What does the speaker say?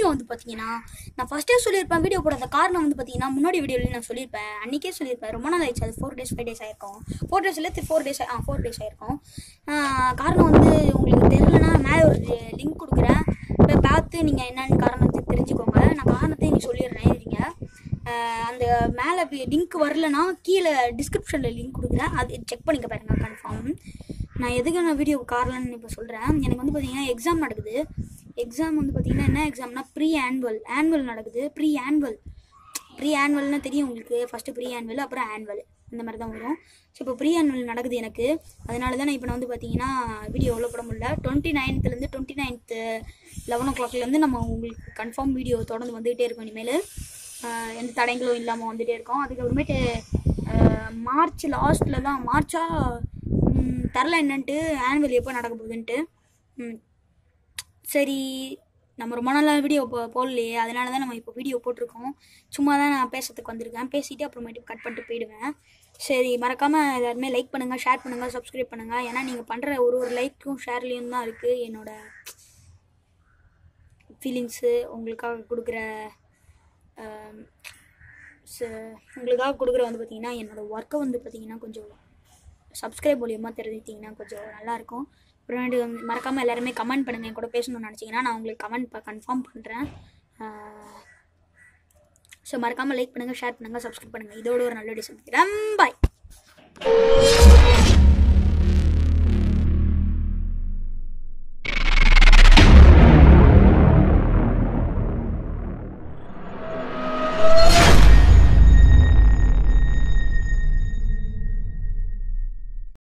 video வந்து பார்த்தீங்கன்னா நான் ஃபஸ்ட்டே சொல்லியிருப்பேன் வீடியோ போடாத காரணம் வந்து பார்த்தீங்கன்னா முன்னாடி வீடியோவில் நான் சொல்லியிருப்பேன் அன்றைக்கே சொல்லியிருப்பேன் ரொம்ப நாள் ஆயிடுச்சு அது ஃபோர் டேஸ் ஃபைவ் டேஸ் ஆயிருக்கும் ஃபோர் டேஸ் இல்லை ஃபோர் டேஸ் ஆ ஃபோர் டேஸ் ஆயிருக்கும் ஆஹ் காரணம் வந்து உங்களுக்கு தெரியலனா மேலே ஒரு லிங்க் கொடுக்குறேன் போய் பார்த்து நீங்கள் என்னென்னு காரணத்தை தெரிஞ்சுக்கோங்க நான் காரணத்தை இங்கே சொல்லிடுறேன் இருங்க ஆஹ் அந்த மேலே லிங்க் வரலனா கீழே டிஸ்கிரிப்ஷனில் லிங்க் கொடுக்குறேன் அது செக் பண்ணிக்க பாருங்க கன்ஃபார்ம் நான் எதுக்கு நான் வீடியோ காரணம்னு இப்போ சொல்கிறேன் எனக்கு வந்து பார்த்தீங்கன்னா எக்ஸாம் நடக்குது எக்ஸாம் வந்து பார்த்தீங்கன்னா என்ன எக்ஸாம்னா ப்ரீ ஆனுவல் ஆனுவல் நடக்குது ப்ரீ ஆனுவல் ப்ரீ ஆனுவல்னு தெரியும் உங்களுக்கு ஃபஸ்ட்டு ப்ரீ ஆனுவல் அப்புறம் ஆனுவல் இந்த மாதிரி தான் வரும் ஸோ இப்போ ப்ரீ ஆனுவல் நடக்குது எனக்கு அதனால தான் நான் இப்போ நான் வந்து பார்த்தீங்கன்னா வீடியோ எவ்வளோ போட முடியல டுவெண்ட்டி நைன்த்துலேருந்து டுவெண்ட்டி நைன்த்து லெவன் ஓ கிளாக்லேருந்து நம்ம உங்களுக்கு கன்ஃபார்ம் வீடியோ தொடர்ந்து வந்துகிட்டே இருக்கும் இனிமேல் ஆஹ் எந்த தடங்களும் இல்லாமல் வந்துகிட்டே இருக்கோம் அதுக்கப்புறமேட்டு ஆஹ் மார்ச் லாஸ்ட்டில் தான் மார்ச்சா ம், தெரில என்னன்ட்டு ஆனுவல் எப்போ நடக்க போகுதுன்ட்டு ம், சரி நம்ம ரொம்ப நாளாக வீடியோ போ போடலையே அதனால தான் நம்ம இப்போ வீடியோ போட்டிருக்கோம் சும்மா தான் நான் பேசுறதுக்கு வந்திருக்கேன் பேசிட்டு அப்புறமேட்டு கட் பண்ணிட்டு போயிடுவேன் சரி மறக்காமல் எல்லாருமே லைக் பண்ணுங்கள் ஷேர் பண்ணுங்கள் சப்ஸ்கிரைப் பண்ணுங்கள் ஏன்னா நீங்கள் பண்ணுற ஒரு ஒரு லைக்கும் ஷேர்லேயும் தான் இருக்குது என்னோட ஃபீலிங்ஸு உங்களுக்காக கொடுக்குற ஆம், ச- உங்களுக்காக கொடுக்குற வந்து பார்த்தீங்கன்னா என்னோடய ஒர்க்கை வந்து பார்த்தீங்கன்னா கொஞ்சம் சப்ஸ்கிரைப் மூலியமாக தெரிஞ்சுக்கிட்டிங்கன்னா கொஞ்சம் நல்லாயிருக்கும் அப்புறமேட்டு வந்து மறக்காமல் எல்லாருமே கமெண்ட் பண்ணுங்கள் என் கூட பேசணும்னு நினச்சிங்கன்னா நான் உங்களுக்கு கமெண்ட் கன்ஃபார்ம் பண்ணுறேன் ஸோ மறக்காமல் லைக் பண்ணுங்கள் ஷேர் பண்ணுங்கள் சப்ஸ்கிரைப் பண்ணுங்கள் இதோட ஒரு நல்ல டிசன் பாய்